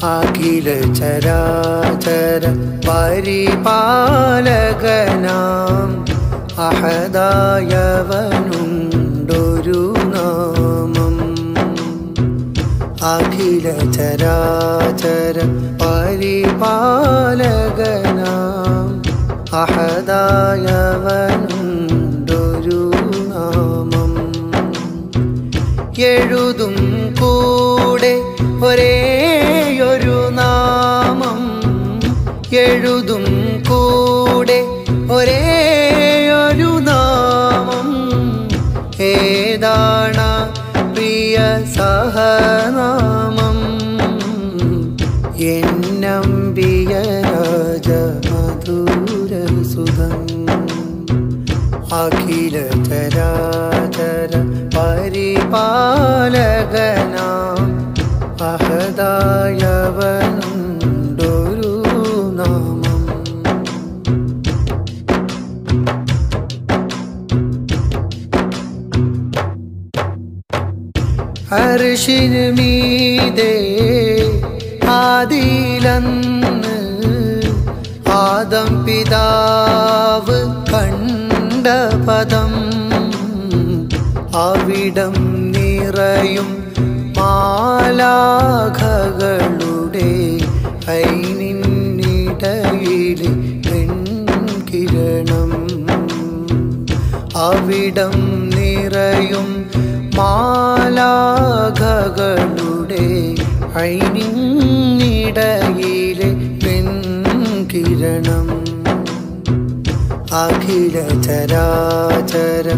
അഖില ചരാചര പരിപാലകനാം അഹദായവനുണ്ടൊരു നാമം അഖില ചരാചര പരിപാലകനാം അഹദായവനുണ്ടൊരു നാമം എഴുതും കൂടെ ഒരേയൊരു നാമം എഴുതും കൂടെ ഒരേയൊരു നാമം ഏതാണ പ്രിയ സഹനാമം എന്നമ്പിയ രാജ മധുരസുതം അഖില ചരാചര പരിപാലകനാം അഹദായവനുണ്ടൊരു നാമം അർഷിന് മീതേ ആദിലന്ന് ആദം പിതാവ് കണ്ട പദം അവിടം നിറയും മാലാഖകളുടെ ഐനിന്നിടയിൽ പെൺകിരണം അവിടം നിറയും മാലാഖകളുടെ ഐനിന്നിടയിലെ പെൺകിരണം അഖില ചരാചര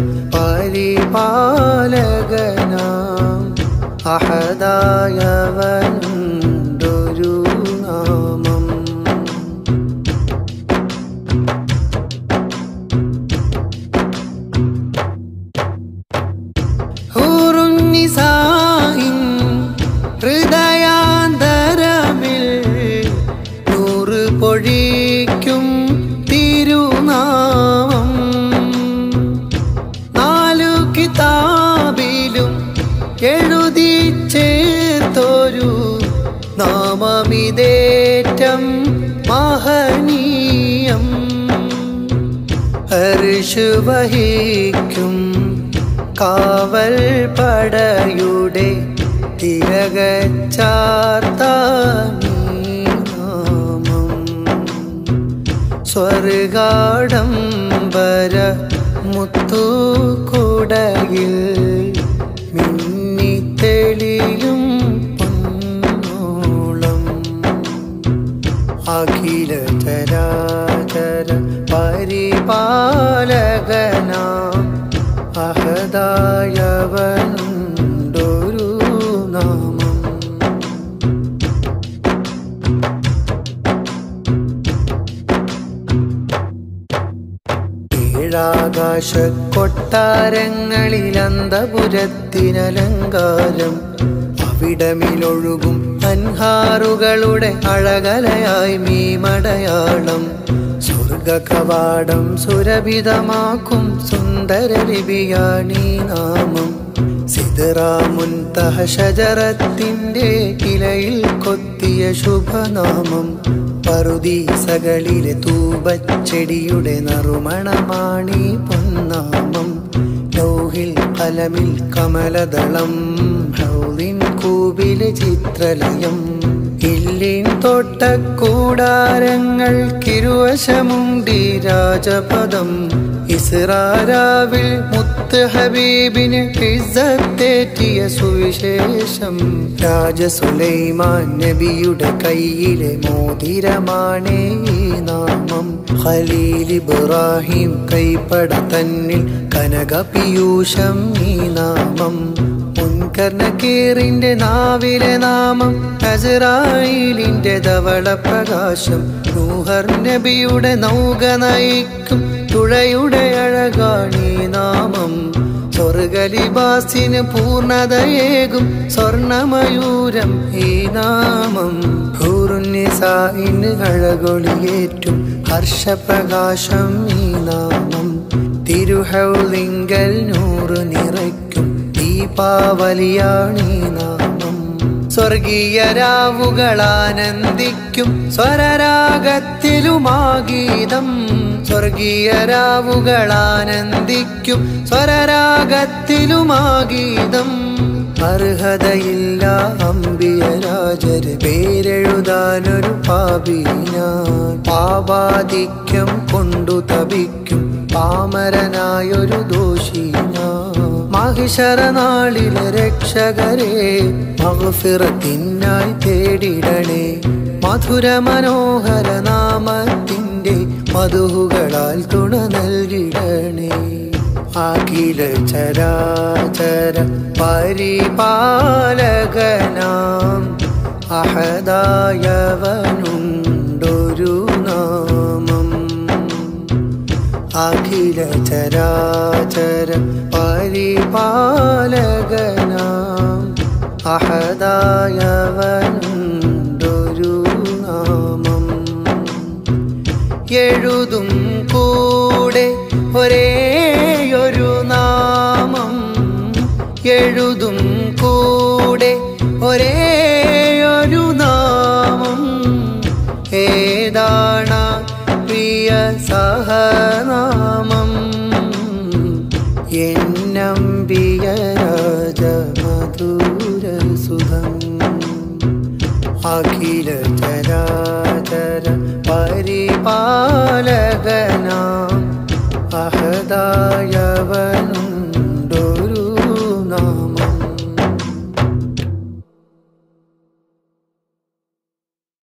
പരിപാലകനാം അഹദായവനുണ്ടൊരു നാമം ഹൂറുന്നിസായിൻ ഹൃദയാന്തരമിൽ നൂറ് പൊഴിക്കും തിരുനാമം നാലു കിതാബിലും എഴുതി ചേർത്തൊരു നാമമിതേറ്റം മഹനീയം ഹർഷ് വഹിക്കും കാവൽ പടയുടെ തിരകച്ചാർത്താമം സ്വർഗാഡംബര മുത്തുകുടയിൽ മിന്നിത്തെളിയും പൊന്നോളം അഖില ചരാചര പരിപാലകനാം അഹദായവനുണ്ടൊരു നാമം ഏഴാകാശ കൊട്ടാരങ്ങളിൽ അന്തപുരത്തിനലങ്കാരം അവിടമിലൊഴുകും അൻഹാറുകളുടെ അഴകലയായി മീമടയാളം സ്വർഗ കവാടം സുരഭിതമാക്കും സുന്ദര ലിപിയാണീ നാമം സിദറാമുൻ തഹഷജറത്തിൻ്റെ ഇലയിൽ കൊത്തിയ ശുഭനാമം പറുദീസകളിലെ തൂബച്ചെടിയുടെ നറുമണമാണീ പൊന്നാമം ലൗഹിൽ കലമിൽ കമലദളം ഹൗലിൻ കൂവിലെ ചിത്രലയം ഇല്ലിൻ തോട്ടക്കൂടാരങ്ങൾക്കിരുവശമുണ്ടി രാജപദം ഇസ്രാരാവിൽ മുത്ത് ഹബീബിന് ഇസ്സത്തേറ്റിയ സുവിശേഷം രാജ സുലൈമാൻ നബിയുടെ കയ്യിലെ മോതിരമാണേ ഈ നാമം ഖലീൽ ഇബ്രാഹിം കൈപ്പട തന്നിൽ കനകപീയൂഷം ഈ നാമം മുൻകർണക്കീറിന്റെ നാവിലെ നാമം അസറായിലിന്റെ ധവള പ്രകാശം നൂഹർ നബിയുടെ നൗക നയിക്കും തുഴയുടെ അഴകാണീ നാമം സ്വർഗലിബാസിന് പൂർണ്ണതയേകും സ്വർണമയൂരം ഈ നാമം ഹൂറുന്നിസായിന് അഴകൊളിയേറ്റും ഹർഷപ്രകാശം ഈ നാമം തിരുഹൗലിങ്കൽ നൂറ് നിറയ്ക്കും ദീപാവലിയാണീ നാമം സ്വർഗീയരാവുകളാനന്ദിക്കും സ്വരരാഗത്തിലുമാഗീതം സ്വർഗീയരാവുകളാനന്ദിക്കും സ്വരരാഗത്തിലുമാഗീതം അർഹതയില്ല അമ്പിയരാജര് പേരെഴുതാനൊരു പാപീന പാപാധിക്യം കൊണ്ടു തപിക്കും പാമരനായൊരു ദോഷീന മഹിഷറനാളിലെ രക്ഷകരെ മഹഫിറത്തിനായി തേടിടണേ മധുര മനോഹര നാമത്തിൻ്റെ മധുഹുകളാൽ തുണ നൽകിടണേ അഖില ചരാചര പരിപാലകനാം അഹദായവനുണ്ടൊരു നാമം അഖില ചരാചര പരിപാലകനാം അഹദായവനുണ്ടൊരു നാമം എഴുതും കൂടെ ഒരേയൊരു നാമം എഴുതും കൂടെ ഒരേയൊരു നാമം ഏതാണ പ്രിയ സഹനാമം എന്നമ്പിയ രാജമധുരസുധം അഖില ചരാചര പരിപാലകനാം അഹദായവൻ